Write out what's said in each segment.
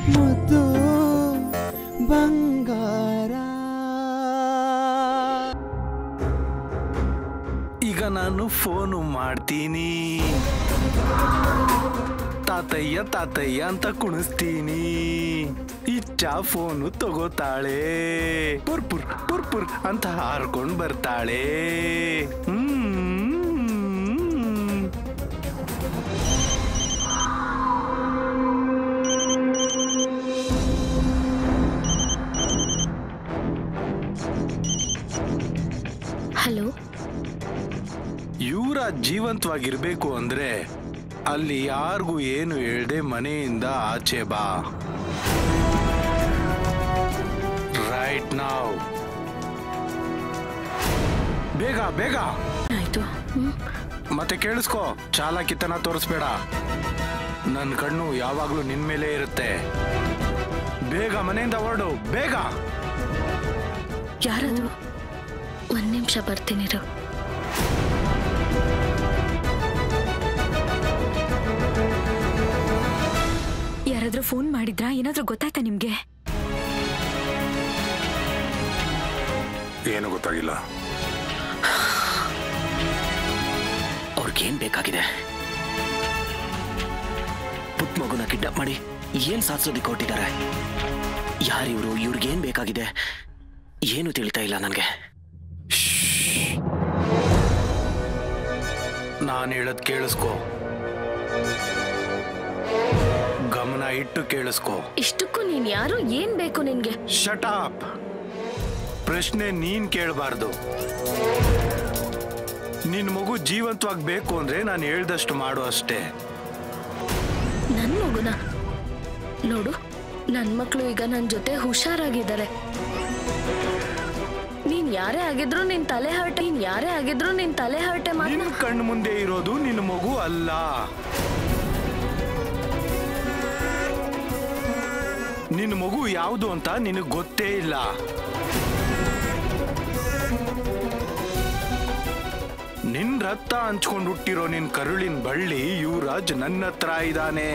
ಮುದ್ದು ಬಂಗಾರ ಈಗ ನಾನು ಫೋನು ಮಾಡ್ತೀನಿ ತಾತಯ್ಯ ತಾತಯ್ಯ ಅಂತ ಕುಣಿಸ್ತೀನಿ ಇಚ್ಚ ಫೋನು ತಗೋತಾಳೆ ಪುರ್ಪುರ್ ಪುರ್ಪುರ್ ಅಂತ ಹಾರ್ಕೊಂಡ್ ಬರ್ತಾಳೆ ಹ್ಮ್ ಹಲೋ ಇವರ ಜೀವಂತವಾಗಿರ್ಬೇಕು ಅಂದ್ರೆ ಅಲ್ಲಿ ಯಾರಿಗೂ ಏನು ಹೇಳ್ದೆ ಮನೆಯಿಂದ ಆಚೆ ಬಾ ರೈಟ್ ನಾವ್ ಬೇಗ ಬೇಗ ಆಯ್ತು ಹ್ಮ್ ಮತ್ತೆ ಕೇಳಿಸ್ಕೊ ಚಾಲಾಕಿತನ ತೋರಿಸ್ಬೇಡ ನನ್ನ ಕಣ್ಣು ಯಾವಾಗ್ಲೂ ನಿನ್ ಮೇಲೆ ಇರುತ್ತೆ ಬೇಗ ಮನೆಯಿಂದ ಹೊರಡು ಬೇಗ ಯಾರದು ಒಂದ್ ನಿಮಿಷ ಬರ್ತೀನಿರು ಯಾರಾದ್ರೂ ಫೋನ್ ಮಾಡಿದ್ರಾ ಏನಾದ್ರೂ ಗೊತ್ತಾಯ್ತಾ ನಿಮ್ಗೆ ಏನು ಗೊತ್ತಾಗಿಲ್ಲ ಅವ್ರಿಗೇನ್ ಬೇಕಾಗಿದೆ ಪುಟ್ಟ ಮಗುನ ಕಿಡ್ನಾಪ್ ಮಾಡಿ ಏನ್ ಸಾಧಿಸೋದಿಕ್ಕೆ ಹೊರಟಿದ್ದಾರೆ ಯಾರಿವ್ರು ಇವ್ರಿಗೇನ್ ಬೇಕಾಗಿದೆ ಏನು ತಿಳಿತಾ ಇಲ್ಲ ನನಗೆ ನಾನು ಹೇಳದ್ ಕೇಳಿಸ್ಕೊ ಗಮನ ಇಟ್ಟು ಕೇಳಿಸ್ಕೊ ಇಷ್ಟಕ್ಕೂ ನೀನ್ ಯಾರು ಏನ್ ಬೇಕು ನಿನ್ಗೆ ಶಟಾಪ್ ಪ್ರಶ್ನೆ ನೀನ್ ಕೇಳಬಾರ್ದು ನಿನ್ ಮಗು ಜೀವಂತವಾಗಿ ಬೇಕು ಅಂದ್ರೆ ನಾನು ಹೇಳ್ದಷ್ಟು ಮಾಡು ಅಷ್ಟೇ ನನ್ ಮಗುನ ನೋಡು ನನ್ ಮಕ್ಳು ಈಗ ನನ್ ಜೊತೆ ಹುಷಾರಾಗಿದ್ದಾರೆ ನೀನ್ ಯಾರೇ ಆಗಿದ್ರು ನಿನ್ ತಲೆ ಹರಟೆ ನೀನ್ ಯಾರೇ ಆಗಿದ್ರು ನಿನ್ ತಲೆ ಹರಟೆ ಮಾತ್ರ ನಿನ್ ಕಣ್ಣು ಮುಂದೆ ಇರೋದು ನಿನ್ನ ಮಗು ಅಲ್ಲ ನಿನ್ನ ಮಗು ಯಾವುದು ಅಂತ ನಿನಗೆ ಗೊತ್ತೇ ಇಲ್ಲ ನಿನ್ ರಕ್ತ ಹಂಚ್ಕೊಂಡು ಹುಟ್ಟಿರೋ ನಿನ್ ಕರುಳಿನ ಬಳ್ಳಿ ಯುವರಾಜ್ ನನ್ನ ಹತ್ರ ಇದ್ದಾನೆ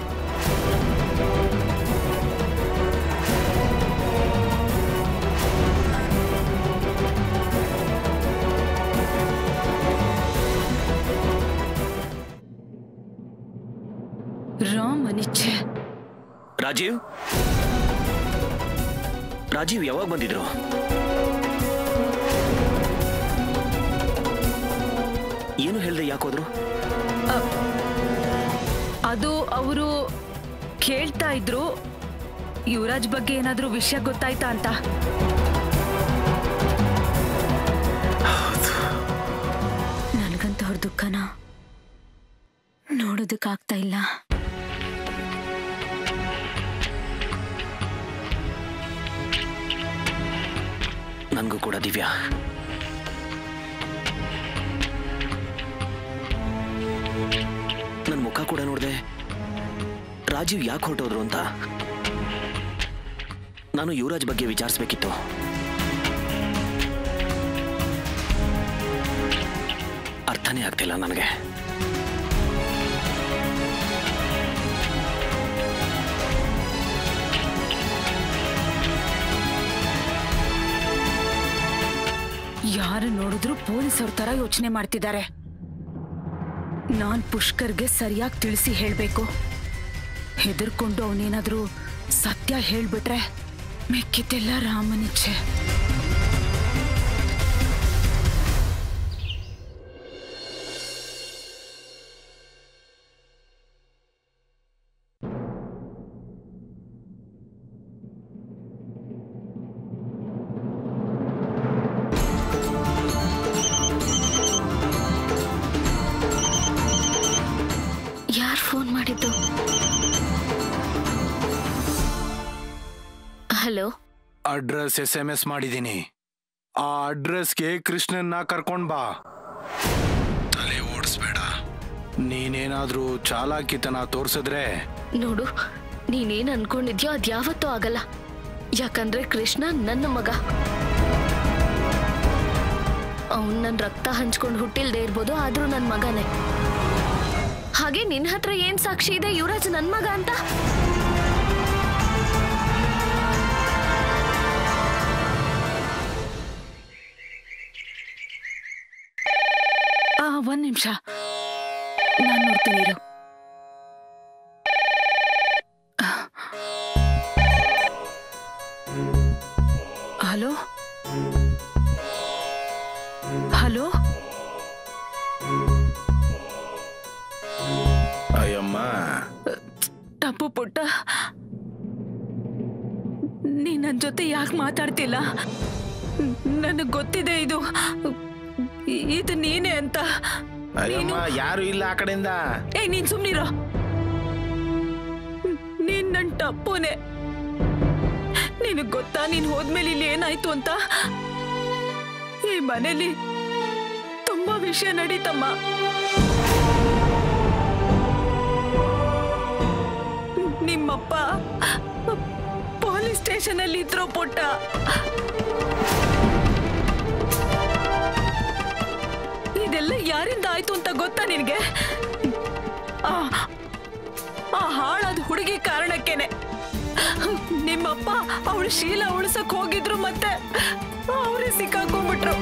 ರಾಮ್ ಅನಿಚ್ಛೆ ರಾಜೀವ್ ರಾಜೀವ್ ಯಾವಾಗ ಬಂದಿದ್ರು ಏನು ಹೇಳ್ದೆ ಯಾಕೋದ್ರು ಅದು ಅವರು ಕೇಳ್ತಾ ಇದ್ರು ಯುವರಾಜ್ ಬಗ್ಗೆ ಏನಾದ್ರೂ ವಿಷಯ ಗೊತ್ತಾಯ್ತಾ ಅಂತ ನನಗಂತ ಅವ್ರ ದುಃಖನ ನೋಡೋದಕ್ಕಾಗ್ತಾ ಇಲ್ಲ ನನಗೂ ಕೂಡ ದಿವ್ಯಾ ನನ್ನ ಮುಖ ಕೂಡ ನೋಡಿದೆ ರಾಜೀವ್ ಯಾಕೆ ಹೊರಟೋದ್ರು ಅಂತ ನಾನು ಯುವರಾಜ್ ಬಗ್ಗೆ ವಿಚಾರಿಸ್ಬೇಕಿತ್ತು ಅರ್ಥನೇ ಆಗ್ತಿಲ್ಲ ನನಗೆ ಯಾರು ನೋಡಿದ್ರು ಪೊಲೀಸವ್ರ ತರ ಯೋಚನೆ ಮಾಡ್ತಿದ್ದಾರೆ ನಾನ್ ಪುಷ್ಕರ್ಗೆ ಸರಿಯಾಗಿ ತಿಳಿಸಿ ಹೇಳ್ಬೇಕು ಹೆದರ್ಕೊಂಡು ಅವನೇನಾದ್ರೂ ಸತ್ಯ ಹೇಳ್ಬಿಟ್ರೆ ಮೆಕ್ಕಿದ್ದೆಲ್ಲ ರಾಮನಿಚ್ಛೆ ಯಾರ್ ಫೋನ್ ಮಾಡಿದ್ದು hello address S M S ಮಾಡಿದ್ದೀನಿ ಆ ಅಡ್ರೆಸ್ಗೆ ಕೃಷ್ಣನ್ನ ಕರ್ಕೊಂಡ್ ಬಾ ತಲೆ ಓಡಿಸ್ಬೇಡ ನೀನೇನಾದ್ರೂ ಚಾಲಾಕಿತನ ತೋರ್ಸಿದ್ರೆ ನೋಡು ನೀನೇನ್ ಅನ್ಕೊಂಡಿದ್ಯೋ ಅದ್ ಯಾವತ್ತೂ ಆಗಲ್ಲ ಯಾಕಂದ್ರೆ ಕೃಷ್ಣ ನನ್ನ ಮಗ ಅವನ್ ನನ್ ರಕ್ತ ಹಂಚ್ಕೊಂಡು ಹುಟ್ಟಿಲ್ದೇ ಇರ್ಬೋದು ಆದ್ರೂ ನನ್ ಮಗನೇ ಹಾಗೆ ನಿನ್ ಹತ್ರ ಏನ್ ಸಾಕ್ಷಿ ಇದೆ ಯುವರಾಜ್ ನನ್ ಮಗ ಅಂತ ನಿಮಿಷ ನಾನು ನೋಡ್ತೀನಿ ಇರು ಹಲೋ ಹಲೋ ಅಯ್ಯಮ್ಮ ಟಪ್ಪು ಪುಟ್ಟ ನೀ ನನ್ನ ಜೊತೆ ಯಾಕೆ ಮಾತಾಡ್ತಿಲ್ಲ ನನಗೆ ಗೊತ್ತಿದೆ ಇದು ಇದು ನೀನೇ ಅಂತ ಅಯ್ಯಮ್ಮ ಯಾರು ಇಲ್ಲ ಆ ಕಡೆಯಿಂದ ಏ ನೀನ್ ಸುಮ್ನಿರೋ ನೀನ್ ನನ್ ಟಪ್ಪುನೆ ನಿನಗ್ ಗೊತ್ತಾ ನೀನ್ ಹೋದ್ಮೇಲೆ ಇಲ್ಲಿ ಏನಾಯ್ತು ಅಂತ ಈ ಮನೇಲಿ ತುಂಬಾ ವಿಷಯ ನಡೀತಮ್ಮ ನಿಮ್ಮಪ್ಪ ಪೊಲೀಸ್ ಸ್ಟೇಷನ್ ಅಲ್ಲಿ ಇದ್ರು ಪುಟ್ಟ ಇದೆಲ್ಲ ಯಾರಿಂದ ಆಯ್ತು ಅಂತ ಗೊತ್ತಾ ನಿನಗೆ ಆ ಆ ಹಾಳಾದ ಹುಡುಗಿ ಕಾರಣಕ್ಕೇನೆ ನಿಮ್ಮಪ್ಪ ಅವಳು ಶೀಲ ಉಳ್ಸಕ್ ಹೋಗಿದ್ರು ಮತ್ತೆ ಅವರೇ ಸಿಕ್ಕಾಕೊಂಡ್ಬಿಟ್ರು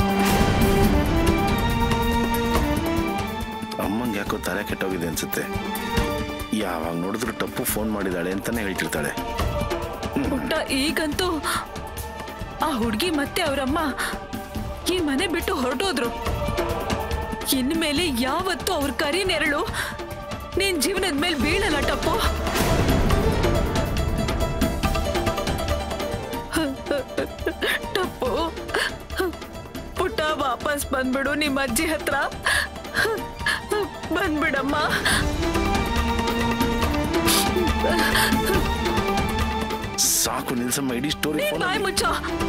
ಅಮ್ಮಂಗೆ ಯಾಕೋ ತಲೆ ಕೆಟ್ಟೋಗಿದೆ ಅನ್ಸುತ್ತೆ ಯಾವಾಗ ನೋಡಿದ್ರು ಟಪ್ಪು ಫೋನ್ ಮಾಡಿದಾಳೆ ಅಂತಾನೆ ಹೇಳ್ತಿರ್ತಾಳೆ ಪುಟ್ಟ ಈಗಂತೂ ಆ ಹುಡುಗಿ ಮತ್ತೆ ಅವರಮ್ಮ ಈ ಮನೆ ಬಿಟ್ಟು ಹೊರಟೋದ್ರು ಇನ್ಮೇಲೆ ಯಾವತ್ತೂ ಅವ್ರ ಕರಿ ನೆರಳು ನಿನ್ ಜೀವನದ ಮೇಲೆ ಬೀಳಲ್ಲ ಟಪ್ಪು ಟಪ್ಪು ಪುಟ್ಟ ವಾಪಸ್ ಬಂದ್ಬಿಡು ನಿಮ್ಮ ಅಜ್ಜಿ ಹತ್ರ ಬಂದ್ಬಿಡಮ್ಮ ಸಾಕು ನಿಲ್ಸಮ್ಮ ಇಡೀ ಸ್ಟೋರಿ ನೀನ್ ಫೋನ್ ಬಾಯ್ ಮುಚ್ಚೋ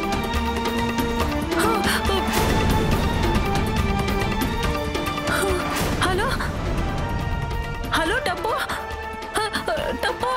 ಹಲೋ ಹಲೋ ಟಪ್ಪು ಟಪ್ಪು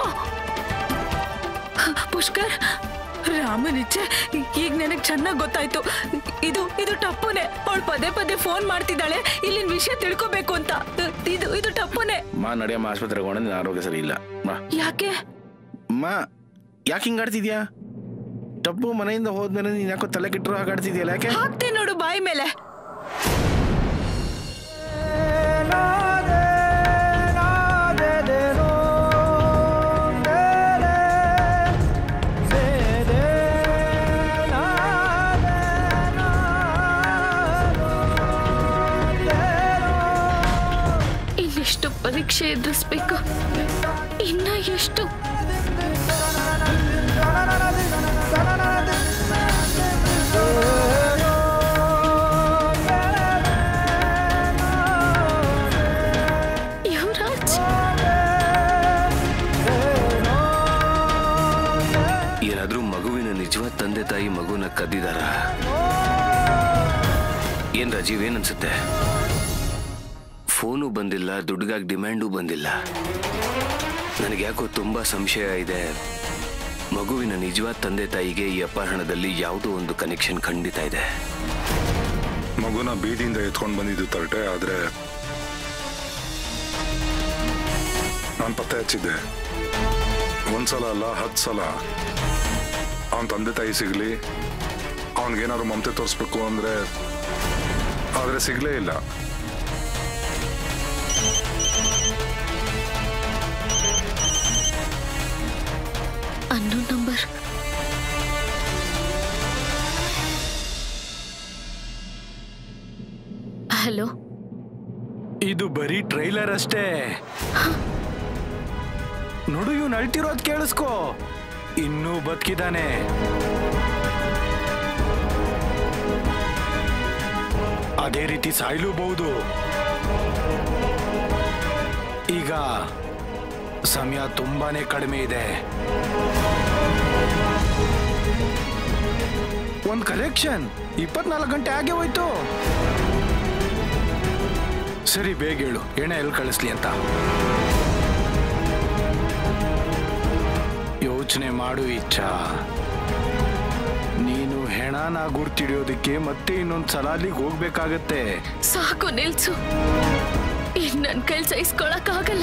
ಪುಷ್ಕರ್ ರಾಮನ್ ಇಚ್ಛೆ ಈಗ ನನಗೆ ಚೆನ್ನಾಗಿ ಗೊತ್ತಾಯ್ತು ಇದು ಇದು ಟಪ್ಪುನೆ ಅವಳು ಪದೇ ಪದೇ ಫೋನ್ ಮಾಡ್ತಿದ್ದಾಳೆ ಇಲ್ಲಿನ ವಿಷಯ ತಿಳ್ಕೊಬೇಕು ಅಂತ ಇದು ಇದು ಟಪ್ಪುನೆ ಮಾ ನಡೆಯಮ್ಮ ಆಸ್ಪತ್ರೆಗೆ ಹೋಗೋಣ ನಿನ್ನ ಆರೋಗ್ಯ ಸರಿ ಇಲ್ಲ ಮಾ ಯಾಕೆ ಅಮ್ಮ ಯಾಕೆ ಹಿಂಗ್ ಆಡ್ತಿದ್ಯಾ ಟಪ್ಪು ಮನೆಯಿಂದ ಹೋದ್ಮೇಲೆ ನೀನ್ ಯಾಕೋ ತಲೆ ಕೆಟ್ಟರು ಹಾಗೆ ಆಡ್ತಿದ್ಯಲ್ಲ ಯಾಕೆ ಹಾಕ್ತೀನಿ ನೋಡು ಬಾಯಿ ಮೇಲೆ ಇನ್ನೆಷ್ಟು ಪರೀಕ್ಷೆ ಎದುರಿಸ್ಬೇಕು ಇನ್ನ ಎಷ್ಟು ಯುವರಾಜ್ ಏನಾದ್ರೂ ಮಗುವಿನ ನಿಜವಾದ ತಂದೆ ತಾಯಿ ಮಗುನ ಕದ್ದಿದಾರ ಏನ್ ರಾಜೀವ್ ಏನ್ ಅನ್ಸುತ್ತೆ ಫೋನು ಬಂದಿಲ್ಲ ದುಡ್ಡಿಗಾಗಿ ಡಿಮ್ಯಾಂಡು ಬಂದಿಲ್ಲ ನನಗೆ ಯಾಕೋ ತುಂಬಾ ಸಂಶಯ ಇದೆ ಮಗುವಿನ ನಿಜವಾದ ತಂದೆ ತಾಯಿಗೆ ಈ ಅಪಹರಣದಲ್ಲಿ ಯಾವುದೋ ಒಂದು ಕನೆಕ್ಷನ್ ಖಂಡಿತ ಇದೆ ಮಗುನ ಬೀದಿಯಿಂದ ಎತ್ಕೊಂಡು ಬಂದಿದ್ದು ತರಟೆ ಆದ್ರೆ ನಾನು ಪತ್ತೆ ಹಚ್ಚಿದ್ದೆ ಒಂದ್ಸಲ ಅಲ್ಲ ಹತ್ತು ಸಲ ಅವನ ತಂದೆ ತಾಯಿ ಸಿಗ್ಲಿ ಅವನಿಗೇನಾದ್ರು ಮಮತೆ ತೋರಿಸ್ಬೇಕು ಅಂದ್ರೆ ಆದ್ರೆ ಸಿಗ್ಲೇ ಇಲ್ಲ ಅನ್ನೋ ನಂಬರ್ ಹಲೋ ಇದು ಬರೀ ಟ್ರೈಲರ್ ಅಷ್ಟೇ ನೋಡು ಇವ್ನು ಅಳ್ತಿರೋದ್ ಕೇಳಿಸ್ಕೋ ಇನ್ನೂ ಬದುಕಿದಾನೆ ಅದೇ ರೀತಿ ಸಾಯ್ಲೂಬಹುದು ಈಗ ಸಮಯ ತುಂಬಾನೇ ಕಡಿಮೆ ಇದೆ ಒಂದ್ ಕಲೆಕ್ಷನ್ ಇಪ್ಪತ್ನಾಲ್ಕು ಗಂಟೆ ಆಗೇ ಹೋಯ್ತು ಸರಿ ಬೇಗ ಹೇಳು ಎಣ್ಣೆ ಎಲ್ಲಿ ಕಳಿಸ್ಲಿ ಅಂತ ಯೋಚನೆ ಮಾಡು ಇಚ್ಛಾ ನೀನು ಹೆಣನ ಗುರ್ತಿಡಿಯೋದಕ್ಕೆ ಮತ್ತೆ ಇನ್ನೊಂದ್ ಸಲ ಅಲ್ಲಿಗೆ ಹೋಗ್ಬೇಕಾಗತ್ತೆ ಸಾಕು ನಿಲ್ಸು ಇನ್ ನನ್ ಕೈಲಿ ಸಹಿಸ್ಕೊಳಕ್ಕಾಗಲ್ಲ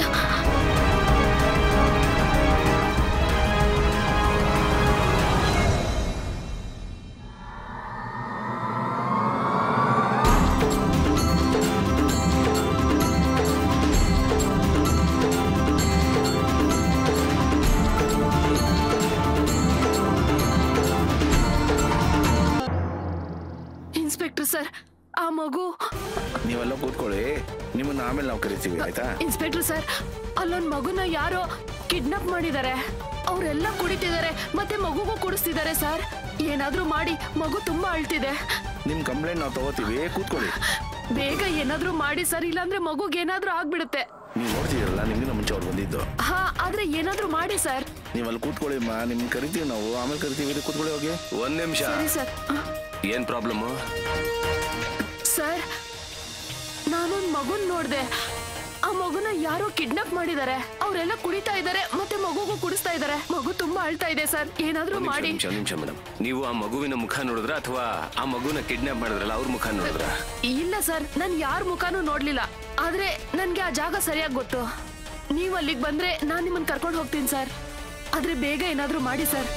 ಆಮೇಲೆ ನಾವು ಕರಿತೀವಿ ಆಯ್ತಾ ಇನ್ಸ್ಪೆಕ್ಟರ್ ಸರ್ ಅಲ್ಲೊಂದ್ ಮಗುನ ಯಾರೋ ಕಿಡ್ನಾಪ್ ಮಾಡಿದ್ದಾರೆ ಅವರೆಲ್ಲ ಕುಡಿತಿದ್ದಾರೆ ಮತ್ತೆ ಮಗುಗೂ ಕುಡಿಸ್ತಿದ್ದಾರೆ ಸರ್ ಏನಾದ್ರೂ ಮಾಡಿ ಮಗು ತುಂಬಾ ಅಳ್ತಿದೆ ನಿಮ್ ಕಂಪ್ಲೇಂಟ್ ನಾವು ತಗೋತೀವಿ ಕೂತ್ಕೊಳ್ಳಿ ಬೇಗ ಏನಾದ್ರೂ ಮಾಡಿ ಸರ್ ಇಲ್ಲಾಂದ್ರೆ ಮಗುಗೆ ಏನಾದ್ರೂ ಆಗ್ಬಿಡುತ್ತೆ ನೀವು ನೋಡ್ತಿದ್ದೀರಲ್ಲ ನಿಮ್ಗಿನ ಮುಂಚೆ ಅವ್ರು ಬಂದಿದ್ದು ಹಾ ಆದ್ರೆ ಏನಾದ್ರೂ ಮಾಡಿ ಸರ್ ನೀವು ಅಲ್ಲಿ ಕೂತ್ಕೊಳ್ಳಿ ಮಾ ನಿಮ್ ಕರಿತೀವಿ ನಾವು ಆಮೇಲೆ ಕರಿತೀವಿ ಇಲ್ಲಿ ಕೂತ್ಕೊಳ್ಳಿ ಹೋಗಿ ಒಂದ್ ನಿಮಿಷ ಸರಿ ಸರ್ ಆ, ಏನ್ ಪ್ರಾಬ್ಲಮ್ ಸರ್ ನಾನೊಂದ್ ಮಗುನ್ ನೋಡ್ದೆ ಆ ಮಗುನ ಯಾರೋ ಕಿಡ್ನಾಪ್ ಮಾಡಿದ್ದಾರೆ ಅವರೆಲ್ಲ ಕುಡಿತಾ ಇದ್ದಾರೆ ಮತ್ತೆ ಮಗುಗೂ ಕುಡಿಸ್ತಾ ಇದ್ದಾರೆ ಮಗು ತುಂಬಾ ಅಳ್ತಾ ಇದೆ ಸರ್ ಏನಾದ್ರೂ ಮಾಡಿ ನಿಮಿಷ ನಿಮಿಷ ಮೇಡಮ್ ನೀವು ಆ ಮಗುವಿನ ಮುಖ ನೋಡಿದ್ರ ಅಥವಾ ಆ ಮಗುನ ಕಿಡ್ನಾಪ್ ಮಾಡಿದ್ರಲ್ಲ ಅವ್ರ ಮುಖ ನೋಡಿದ್ರ ಇಲ್ಲ ಸರ್ ನನ್ ಯಾರ ಮುಖನೂ ನೋಡ್ಲಿಲ್ಲ ಆದ್ರೆ ನನ್ಗೆ ಆ ಜಾಗ ಸರಿಯಾಗಿ ಗೊತ್ತು ನೀವ್ ಅಲ್ಲಿಗೆ ಬಂದ್ರೆ ನಾನ್ ನಿಮ್ಮನ್ನ ಕರ್ಕೊಂಡು ಹೋಗ್ತೀನಿ ಸರ್ ಆದ್ರೆ ಬೇಗ ಏನಾದ್ರೂ ಮಾಡಿ ಸರ್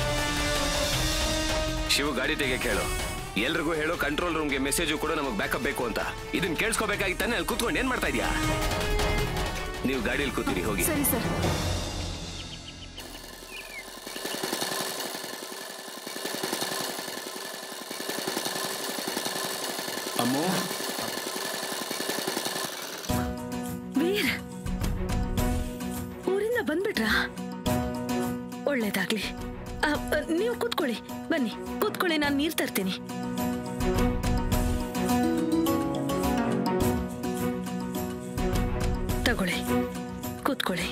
ಶಿವ ಗಾಡಿ ತೆಗೆ ಕೇಳು ಎಲ್ರಿಗೂ ಹೇಳೋ ಕಂಟ್ರೋಲ್ ರೂಮ್ಗೆ ಮೆಸೇಜು ಕೂಡ ನಮಗೆ ಬ್ಯಾಕಪ್ ಬೇಕು ಅಂತ ಇದನ್ನ ಕೇಳಿಸ್ಕೋಬೇಕಾಗಿತ್ತಾನೆ ಅಲ್ಲಿ ಕೂತ್ಕೊಂಡು ಏನ್ ಮಾಡ್ತಾ ಇದೀಯಾ ನೀವು ಗಾಡಿಯಲ್ಲಿ ಕೂತೀರಿ ಹೋಗಿ ಸರಿ ಸರ್ ಅಮ್ಮು ವೀರ್ ಊರಿಂದ ಬಂದ್ಬಿಟ್ರಾ ಒಳ್ಳೇದಾಗ್ಲಿ ಆ, ಆ, ನೀವು ಕೂತ್ಕೊಳ್ಳಿ ಬನ್ನಿ ಕೂತ್ಕೊಳ್ಳಿ ನಾನು ನೀರ್ ತರ್ತೀನಿ ತಗೊಳ್ಳಿ ಕೂತ್ಕೊಳ್ಳಿ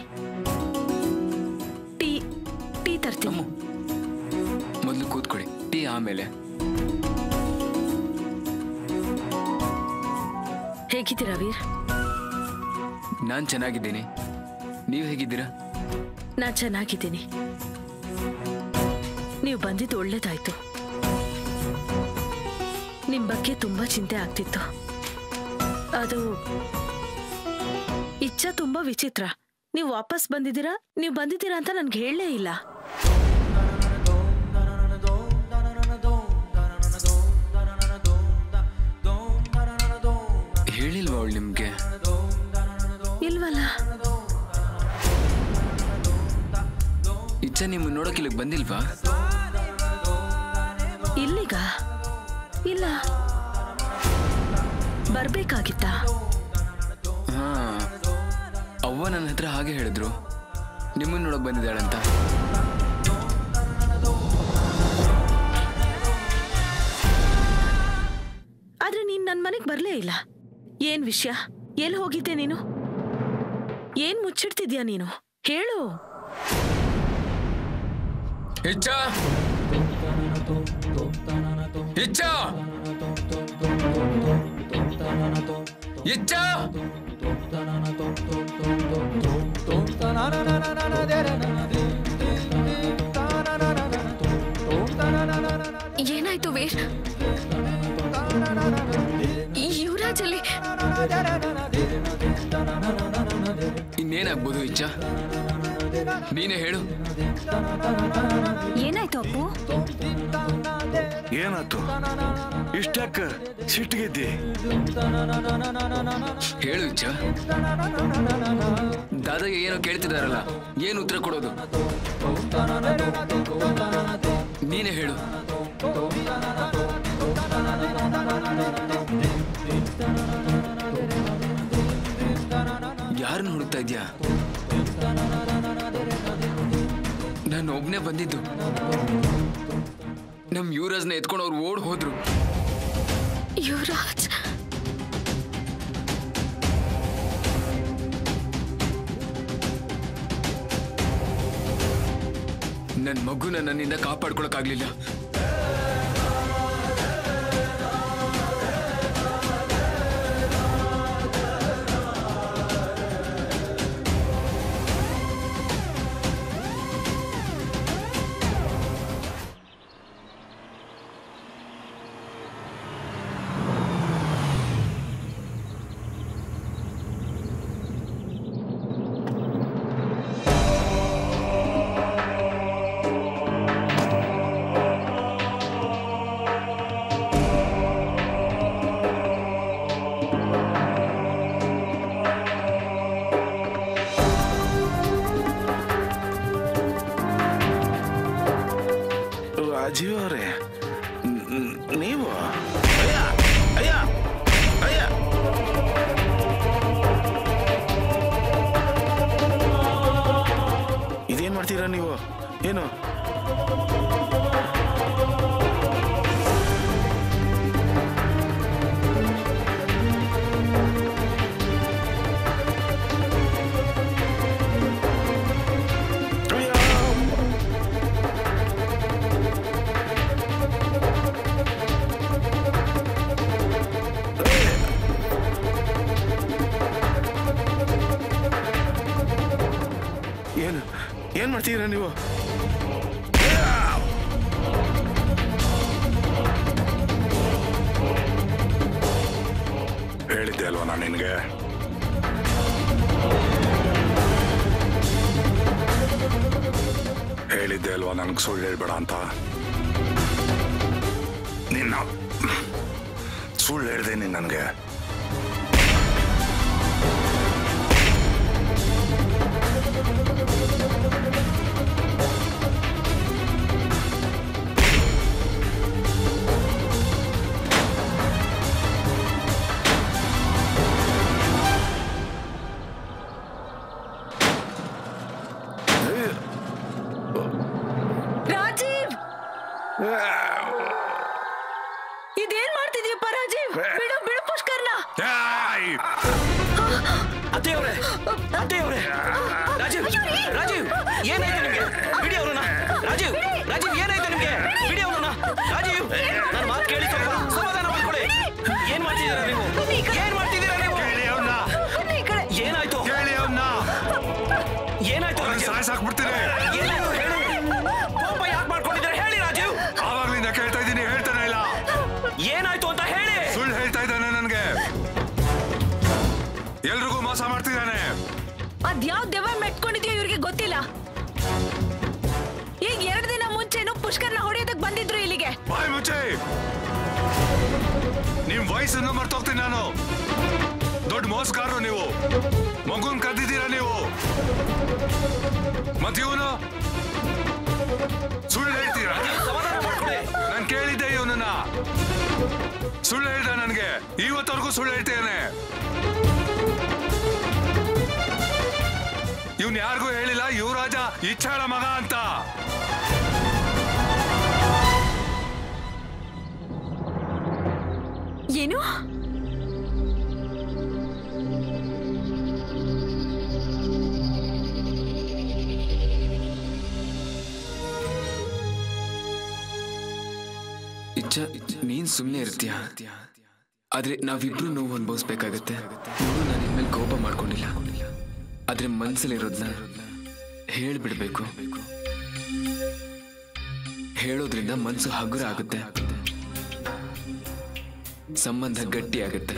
ಟೀ ಟೀ ತರ್ತೀನಿ ಅಮ್ಮು ಮೊದಲು ಕೂತ್ಕೊಳ್ಳಿ ಟೀ ಆಮೇಲೆ ಹೇಗಿದ್ದೀರಾ ವೀರ್ ನಾನು ಚೆನ್ನಾಗಿದ್ದೀನಿ ನೀವು ಹೇಗಿದ್ದೀರಾ ನಾನ್ ಚೆನ್ನಾಗಿದ್ದೀನಿ ನೀವು ಬಂದಿದ್ದು ಒಳ್ಳೇದಾಯ್ತು ನಿಮ್ ಬಗ್ಗೆ ತುಂಬಾ ಚಿಂತೆ ಆಗ್ತಿತ್ತು ಅದು ಇಚ್ಛಾ ತುಂಬಾ ವಿಚಿತ್ರ ನೀವು ವಾಪಸ್ ಬಂದಿದ್ದೀರಾ ನೀವು ಬಂದಿದ್ದೀರಾ ಅಂತ ನನ್ಗೆ ಹೇಳಲೇ ಇಲ್ಲ ಹೇಳಿಲ್ವಾ ಅವಳು ನಿಮ್ಗೆ ಇಲ್ವಲ್ಲ ಇಚ್ಛಾ ನಿಮ್ಮ ನೋಡೋಕೆ ಇಲ್ಲಿಗೆ ಬಂದಿಲ್ವಾ ಇಲ್ಲಿಗ ಇಲ್ಲ ಬರ್ಬೇಕಾಗಿತ್ತಾ ಹಾ ಅವ್ವ ನನ್ನ ಹತ್ರ ಹಾಗೆ ಹೇಳಿದ್ರು ನಿಮ್ಮನ್ನ ನೋಡಕ್ ಬಂದಿದ್ದಾಳಂತ ಆದ್ರೆ ನೀನ್ ನನ್ ಮನೆಗ್ ಬರ್ಲೇ ಇಲ್ಲ ಏನ್ ವಿಷಯ ಎಲ್ಲಿ ಹೋಗಿದ್ದೆ ನೀನು ಏನ್ ಮುಚ್ಚಿಡ್ತಿದ್ಯಾ ನೀನು ಹೇಳು ಇಚ್ಛಾ ಇಚ್ಛಾ ಇಚ್ಛಾ ಏನಾಯ್ತು ವೀರ್ ಯುವರಾಜ್ ಅಲ್ಲಿ ಇನ್ನೇನಾಗ್ಬೋದು ಇಚ್ಛಾ ನೀನೇ ಹೇಳು ಏನಾಯ್ತು ಅಪ್ಪು ಏನಾಯ್ತು ಇಷ್ಟಕ್ಕ ಸಿಟ್ಟಿಗೆದ್ದಿ ಹೇಳು ಇಚ್ಛಾ ದಾದಾಗೆ ಏನೋ ಕೇಳ್ತಿದಾರಲ್ಲ ಏನು ಉತ್ತರ ಕೊಡೋದು ನೀನೇ ಹೇಳು ಯಾರನ್ನ ಹುಡುಕ್ತಾ ಇದ್ಯಾ ನಾನು ಒಬ್ನೇ ಬಂದಿದ್ದು ನಮ್ ಯುವರಾಜ್ನ ಎತ್ಕೊಂಡು ಅವ್ರು ಓಡ್ ಹೋದ್ರು ಯುವರಾಜ್ ನನ್ ಮಗುನ ನನ್ನಿಂದ ಕಾಪಾಡ್ಕೊಳಕ್ಕಾಗ್ಲಿಲ್ಲ ಏನು ಏನು ಏನ್ ಮಾಡ್ತಿದ್ದೀರಾ ನೀವು ಹೇಳಿದ್ದೆ ಅಲ್ವಾ ನಾನು ನಿನಗೆ ಹೇಳಿದ್ದೆ ಅಲ್ವಾ ನನಗೆ ಸುಳ್ಳು ಹೇಳ್ಬೇಡ ಅಂತ ನಿನ್ನ ಸುಳ್ಳು ಹೇಳ್ದೆ ನೀನು ನನಗೆ ರಾಜೀವ್ ಇದೇನ್ ಮಾಡ್ತಿದ್ಯಪ್ಪ ರಾಜೀವ್ ಬಿಡು ಬಿಡು ಪುಷ್ಕರ್ನ ಏಯ್! ಅತ್ತೆಯವ್ರೆ ಅತ್ತೆಯವ್ರೆ ರಾಜೀವ್ ರಾಜೀವ್ ಏನಾಯ್ತು ನಿಮ್ಗೆ ಬಿಡಿ ಅವ್ರನ್ನ ರಾಜೀವ್ ರಾಜೀವ್ ಏನಾಯ್ತು ನಿಮ್ಗೆ ಬಿಡಿ ಅವ್ರನ್ನ ರಾಜೀವ್ ನನ್ನ ಮಾತು ಕೇಳಿ ಸ್ವಲ್ಪ ಸಮಾಧಾನ ಮಾಡ್ಕೊಳ್ಳಿ ಏನ್ ಮಾಡ್ತಿದ್ದೀರಾ ನೀವು ಏನ್ ಮಾಡ್ತಿದ್ದೀರಾ ನೀವು ಕೇಳಿ ಅವ್ನ ಏನಾಯ್ತು ಕೇಳಿ ಅವನ್ನ ಏನಾಯ್ತು ರಾಜೀವ್ ಸಾಯ್ಸಾಕ್ಬಿಡ್ತೀನಿ ಏನಾಯ್ತು ಹೇಳಿ ಕೋಪ ಯಾಕೆ ಮಾಡ್ಕೊಂಡಿದ್ದಾರೆ ಹೇಳಿ ರಾಜೀವ್ ಆವಾಗ್ಲಿಂದ ಕೇಳ್ತಾ ಇದ್ದೀನಿ ಹೇಳ್ತಾನೆ ಇಲ್ಲ ಏನಾಯ್ತು ಅಂತ ಹೇಳಿ ಸುಳ್ಳು ಹೇಳ್ತಾ ಇದ್ದಾನೆ ನನಗೆ ಎಲ್ರಿಗೂ ಮೋಸ ಮಾಡ್ತಿದ್ದಾನೆ ಅದ್ಯಾವ್ ದೆವ್ವ ಮೆಟ್ಕೊಂಡಿದ್ಯೋ ಇವ್ರಿಗೆ ಗೊತ್ತಿಲ್ಲ ಈಗ ಎರಡ್ ದಿನ ಮುಂಚೆನು ಪುಷ್ಕರ್ನ ಹೊಡೆಯೋದಕ್ ಬಂದಿದ್ರು ಇಲ್ಲಿಗೆ ಬಾಯ್ ಮುಚ್ಚೆ ನಿಮ್ ವಯಸ್ಸನ್ನು ಮರ್ತೋಗ್ತೀನಿ ನಾನು ದೊಡ್ಡ ಮೋಸಗಾರರು ನೀವು ಮಗುನ್ ಕದ್ದಿದ್ದೀರಾ ನೀವು ಮತ್ ಇವನು ಸುಳ್ಳು ಹೇಳ್ತೀರಾ ಸಮಾಧಾನ ಮಾಡ್ಕೊಳ್ಳಿ ನಾನ್ ಕೇಳಿದ್ದೆ ಇವನನ್ನ ಸುಳ್ಳು ಹೇಳ್ದ ನನ್ಗೆ ಇವತ್ತವರೆಗೂ ಸುಳ್ಳು ಹೇಳ್ತೇನೆ ಇವನ್ ಯಾರಿಗೂ ಹೇಳಿಲ್ಲ ಯುವರಾಜ ಇಚ್ಛಾಳ ಮಗ ಅಂತ ಏನು ಇಚ್ಛ ನೀನ್ ಸುಮ್ಮನೆ ಇರ್ತೀಯ ಆದ್ರೆ ನಾವಿಬ್ರು ನೋವು ಅನುಭವಿಸ್ಬೇಕಾಗತ್ತೆ ನೋಡು ನಾನು ಇನ್ಮೇಲೆ ಕೋಪ ಮಾಡ್ಕೊಂಡಿಲ್ಲ ಆದ್ರೆ ಮನ್ಸಲ್ಲಿರೋದ್ನ ಹೇಳ್ಬಿಡ್ಬೇಕು ಹೇಳೋದ್ರಿಂದ ಮನ್ಸು ಹಗುರ ಆಗುತ್ತೆ ಸಂಬಂಧ ಗಟ್ಟಿ ಆಗುತ್ತೆ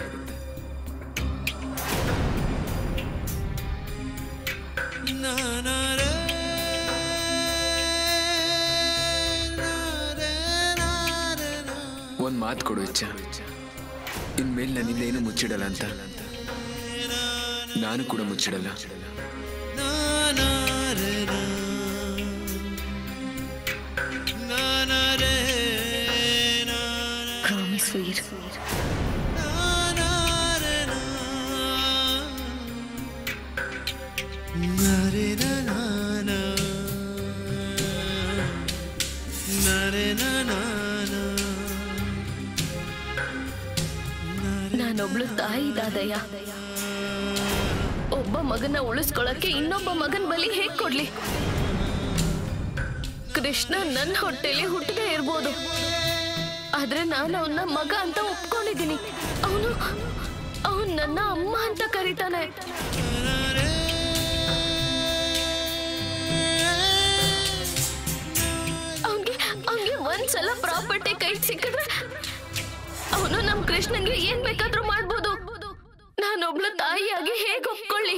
ಒಂದ್ ಮಾತು ಕೊಡು ಇಚ್ಛ ಇನ್ಮೇಲೆ ನನ್ನಿಂದ ಏನು ಮುಚ್ಚಿಡಲ್ಲ ಅಂತ ನಾನು ಕೂಡ ಮುಚ್ಚಿಡಲ್ಲ ಪ್ರಾಮಿಸ್ ವೀರ್ ನಾನೊಬ್ಳು ತಾಯಿ ದಾದಯ್ಯ ಒಬ್ಬ ಮಗನ ಉಳಿಸ್ಕೊಳಕ್ಕೆ ಇನ್ನೊಬ್ಬ ಮಗನ್ ಬಲಿ ಹೇಗ್ ಕೊಡ್ಲಿ ಕೃಷ್ಣ ನನ್ನ ಹೊಟ್ಟೆಲಿ ಹುಟ್ಟದೇ ಇರ್ಬೋದು ಆದ್ರೆ ನಾನು ಅವನ ಮಗ ಅಂತ ಒಪ್ಕೊಂಡಿದ್ದೀನಿ ಅವನು ಅವನ್ ನನ್ನ ಅಮ್ಮ ಅಂತ ಕರೀತಾನೆ ಅವನ್ಗೆ ಅವನ್ಗೆ ಒಂದ್ಸಲ ಪ್ರಾಪರ್ಟಿ ಕೈ ಸಿಕ್ಕಿದ್ರೆ ಅವನು ನಮ್ ಕೃಷ್ಣನ್ಗೆ ಏನ್ ಬೇಕಾದ್ರೂ ಮಾಡ್ಬೋದು ನಾನೊಬ್ಳು ತಾಯಿಯಾಗಿ ಹೇಗ್ ಒಪ್ಕೊಳ್ಳಿ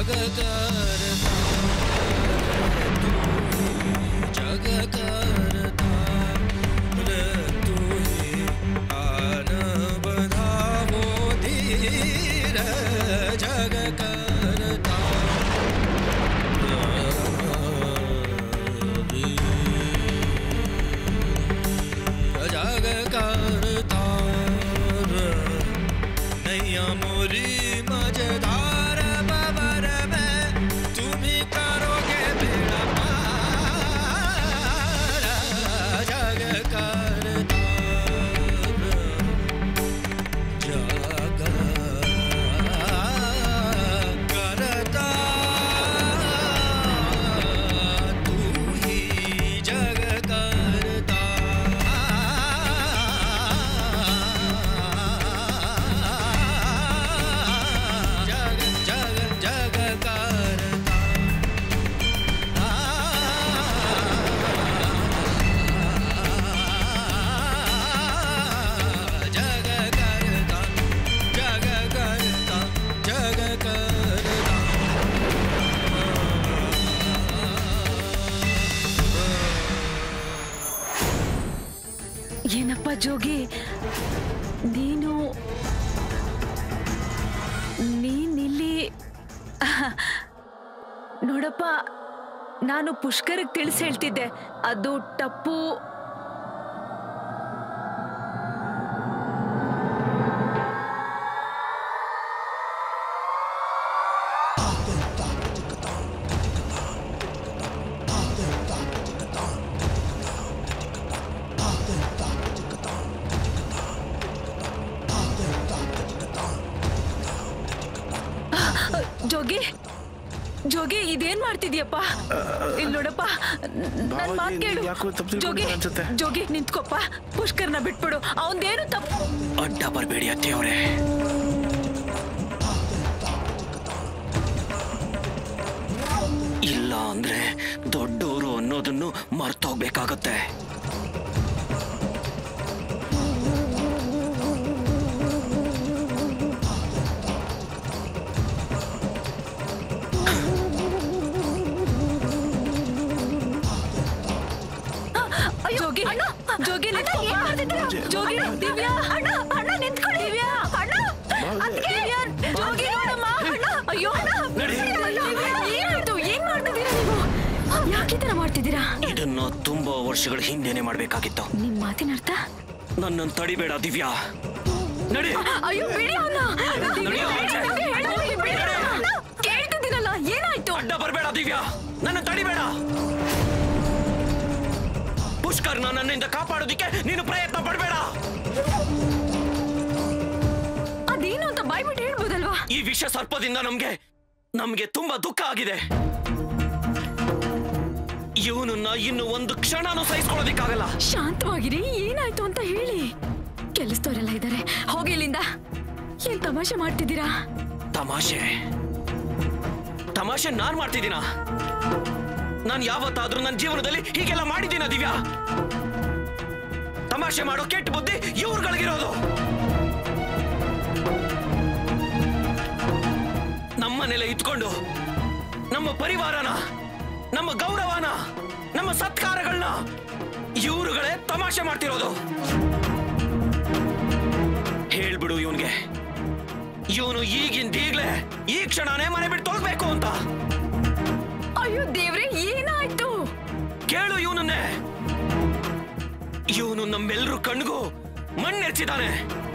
मोरी मजेदार बबर में तुम्ही करोगे बेड़ा पार जग करता जग करता तू ही जग करता जग जग जग करता जग करता जग करता जग करता ಏನಪ್ಪ ಜೋಗಿ ನೀನು ನೀನಿಲ್ಲಿ ನೋಡಪ್ಪ ನಾನು ಪುಷ್ಕರ್ಗೆ ತಿಳಿಸಿ ಹೇಳ್ತಿದ್ದೆ ಅದು ಟಪ್ಪು ಜೋಗಿ ಜೋಗಿ ಇದೇನ್ ಮಾಡ್ತಿದ್ಯಪ್ಪ ಇಲ್ಲಿ ನೋಡಪ್ಪ ನನ್ ಬಾವಾಜಿ, ಮಾತ್ ಕೇಳು ನೀನ್ ಯಾಕೋ ತಪ್ಪು ಜೋಗಿ ತಿಳ್ಕೊಂಡಿದ್ದೀರ ಅನ್ಸುತ್ತೆ. ಜೋಗಿ ನಿಂತ್ಕೊಪ್ಪ ಪುಷ್ಕರ್ನ ಬಿಟ್ಬಿಡು ಅವನ್ದೇನು ತಪ್ಪು ಅಡ್ಡ ಬರಬೇಡಿ ಅತ್ತೆಯವರೇ ಇಲ್ಲ ಅಂದ್ರೆ ದೊಡ್ಡವರು ಅನ್ನೋದನ್ನು ಮರ್ತೋಗ್ಬೇಕಾಗತ್ತೆ ಜೋಗಿ ಜೋಗಿ ನಿಂತ್ಕೊಪ್ಪ. ಜೋಗಿ ದಿವ್ಯಾ ಅಣ್ಣ ಅಣ್ಣ ನಿಂತ್ಕೊಳ್ಳಿ ದಿವ್ಯಾ ಅಣ್ಣ ಅದ್ಕೆ ದಿವ್ಯಾ, ಜೋಗಿ ನೋಡಮ್ಮ ಅಣ್ಣ ಅಯ್ಯೋ ನಡಿ. ಏನಾಯ್ತು ಏನ್ ಮಾಡ್ತಿದ್ದೀರಾ ನೀವು ಯಾಕೆ ಈ ತರ ಮಾಡ್ತಿದ್ದೀರಾ ಇದನ್ನ ತುಂಬಾ ವರ್ಷಗಳ ಹಿಂದೆನೆ ಮಾಡ್ಬೇಕಾಗಿತ್ತು ನಿಮ್ ಮಾತಿನ ಅರ್ಥ ನನ್ನನ್ನು ತಡಿಬೇಡ ದಿವ್ಯಾ ನಡಿ ಅಯ್ಯೋ ಬಿಡಿ ಅವನ್ನ ನಡೆಯೋ ಆಚೆ. ಕೇಳ್ತಿದ್ದೀನಲ್ಲ ಏನಾಯ್ತು ಅಡ್ಡ ಬರಬೇಡ ದಿವ್ಯಾ ನನ್ನ ತಡಿಬೇಡ ಪುಷ್ಕರ್ನ ನನ್ನಿಂದ ಕಾಪಾಡೋದಿಕ್ಕೆ ನೀನು ಪ್ರಯತ್ನ ಪಡಬೇಡ ಅದೇನು ಅಂತ ಬಾಯ್ಬಿಟ್ಟು ಹೇಳ್ಬೋದಲ್ವಾ ಈ ವಿಷ ಸರ್ಪದಿಂದ ನಮ್ಗೆ ನಮ್ಗೆ ತುಂಬಾ ದುಃಖ ಆಗಿದೆ ಇವನನ್ನ ಇನ್ನು ಒಂದು ಕ್ಷಣನೂ ಸಹಿಸ್ಕೊಳ್ಳೋದಿಕ್ಕಾಗಲ್ಲ ಶಾಂತವಾಗಿರಿ ಏನಾಯ್ತು ಅಂತ ಹೇಳಿ ಕೆಲಸದವರೆಲ್ಲ ಇದ್ದಾರೆ ಹೋಗಿ ಇಲ್ಲಿಂದ ಏನ್ ತಮಾಷೆ ಮಾಡ್ತಿದ್ದೀರಾ ತಮಾಷೆ ತಮಾಷೆ ನಾನ್ ಮಾಡ್ತಿದ್ದೀನ ನಾನ್ ಯಾವತ್ತಾದ್ರೂ ನನ್ನ ಜೀವನದಲ್ಲಿ ಹೀಗೆಲ್ಲ ಮಾಡಿದ್ದೀನ ದಿವ್ಯಾ ತಮಾಷೆ ಮಾಡೋ ಕೆಟ್ಟ ಬುದ್ಧಿ ಇವ್ರುಗಳಿಗಿರೋದು ನಮ್ಮನೆಲ್ಲ ಇತ್ಕೊಂಡು ನಮ್ಮ ಪರಿವಾರನ ನಮ್ಮ ಗೌರವನ ನಮ್ಮ ಸತ್ಕಾರಗಳನ್ನ ಇವರುಗಳೇ ತಮಾಷೆ ಮಾಡ್ತಿರೋದು ಹೇಳ್ಬಿಡು ಇವನ್ಗೆ ಇವನು ಈಗಿಂದ ಈಗ್ಲೇ ಈ ಕ್ಷಣನೇ ಮನೆ ಬಿಟ್ಟು ತೊಲಗಬೇಕು ಅಂತ ಅಯ್ಯೋ ದೇವ್ರೆ ಏನಾಯ್ತು ಕೇಳು ಇವನನ್ನೇ ಇವನು ನಮ್ಮೆಲ್ಲರೂ ಕಣ್ಗೂ ಮಣ್ಣೆರ್ಚಿದಾನೆ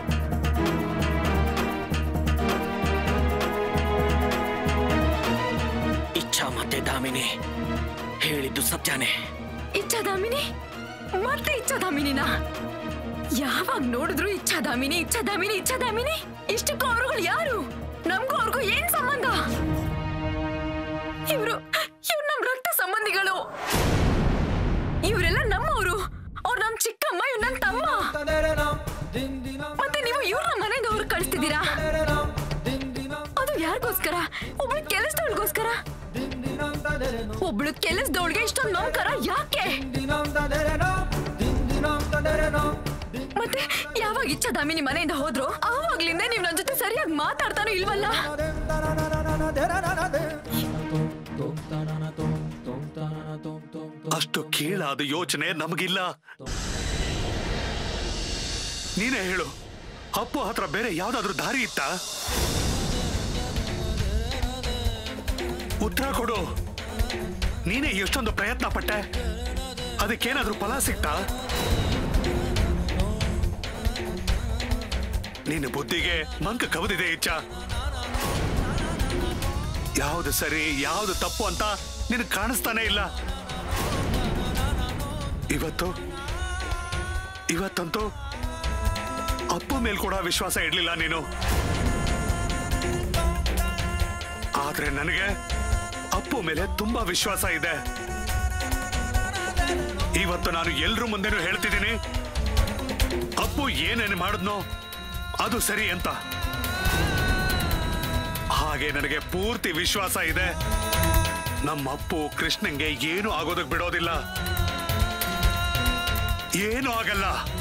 ಇಚ್ಛಾ ಮತ್ತೆ ದಾಮಿನಿ ಹೇಳಿದ್ದು ಸತ್ಯನೇ ಇಚ್ಛಾದಾಮಿನಿ ಮತ್ತೆ ಇಚ್ಛಾದಾಮಿನಿನ ಯಾವಾಗ ನೋಡಿದ್ರು ಇಚ್ಛಾದಾಮಿನಿ ಇಚ್ಛಾದಾಮಿನಿ ಇಚ್ಛಾದಾಮಿನಿ ಇಷ್ಟಕ್ಕೂ ಅವರುಗಳು ಯಾರು ನಮ್ಗೂ ಅವ್ರಿಗೂ ಏನ್ ಸಂಬಂಧ ಇವ್ರು ಇವ್ರು ನಮ್ ರಕ್ತ ಸಂಬಂಧಿಗಳು ಇವರೆಲ್ಲ ನಮ್ಮವರು ಅವ್ರು ನಮ್ ಚಿಕ್ಕಮ್ಮ ಇವ್ರು ನಮ್ ತಮ್ಮ ಮತ್ತೆ ನೀವು ಇವ್ರನ್ನ ಮನೆಯಿಂದ ಅವ್ರು ಕಳಿಸ್ತಿದ್ದೀರಾ ಅದು ಯಾರಿಗೋಸ್ಕರ ಒಬ್ಳು ಕೆಲಸದವಳಿಗೋಸ್ಕರ ಒಬ್ಳು ಕೆಲಸದವಳಿಗೆ ಇಷ್ಟೊಂದು ನೋಂಕರ ಯಾಕೆ ಮತ್ತೆ ಯಾವಾಗ ಇಚ್ಛಾ ದಾಮಿನಿ ಮನೆಯಿಂದ ಹೋದ್ರು ಆವಾಗ್ಲಿಂದ ನೀವ್ ನನ್ ಜೊತೆ ಸರಿಯಾಗಿ ಮಾತಾಡ್ತಾನೂ ಇಲ್ವಲ್ಲ ಅಷ್ಟು ಕೀಳಾದ ಯೋಚನೆ ನಮಗಿಲ್ಲ ನೀನೇ ಹೇಳು ಅಪ್ಪು ಹತ್ರ ಬೇರೆ ಯಾವ್ದಾದ್ರೂ ದಾರಿ ಇತ್ತಾ ಉತ್ತರ ಕೊಡು ನೀನೇ ಎಷ್ಟೊಂದು ಪ್ರಯತ್ನ ಪಟ್ಟೆ ಅದಕ್ಕೇನಾದ್ರೂ ಫಲ ಸಿಕ್ತಾ ನಿನ್ನ ಬುದ್ಧಿಗೆ ಮಂಕ ಕವದಿದೆ ಇಚ್ಛ ಯಾವ್ದು ಸರಿ ಯಾವ್ದು ತಪ್ಪು ಅಂತ ನಿನ್ ಕಾಣಿಸ್ತಾನೆ ಇಲ್ಲ ಇವತ್ತು ಇವತ್ತಂತೂ ಅಪ್ಪ ಮೇಲ್ ಕೂಡ ವಿಶ್ವಾಸ ಇಡ್ಲಿಲ್ಲ ನೀನು ಆದ್ರೆ ನನಗೆ ಅಪ್ಪು ಮೇಲೆ ತುಂಬಾ ವಿಶ್ವಾಸ ಇದೆ ಇವತ್ತು ನಾನು ಎಲ್ರ ಮುಂದೆನೂ ಹೇಳ್ತಿದ್ದೀನಿ ಅಪ್ಪು ಏನೇನು ಮಾಡಿದ್ನೋ ಅದು ಸರಿ ಅಂತ ಹಾಗೆ ನನಗೆ ಪೂರ್ತಿ ವಿಶ್ವಾಸ ಇದೆ ನಮ್ಮ ಅಪ್ಪು ಕೃಷ್ಣಂಗೆ ಏನು ಆಗೋದಕ್ ಬಿಡೋದಿಲ್ಲ ಏನು ಆಗಲ್ಲ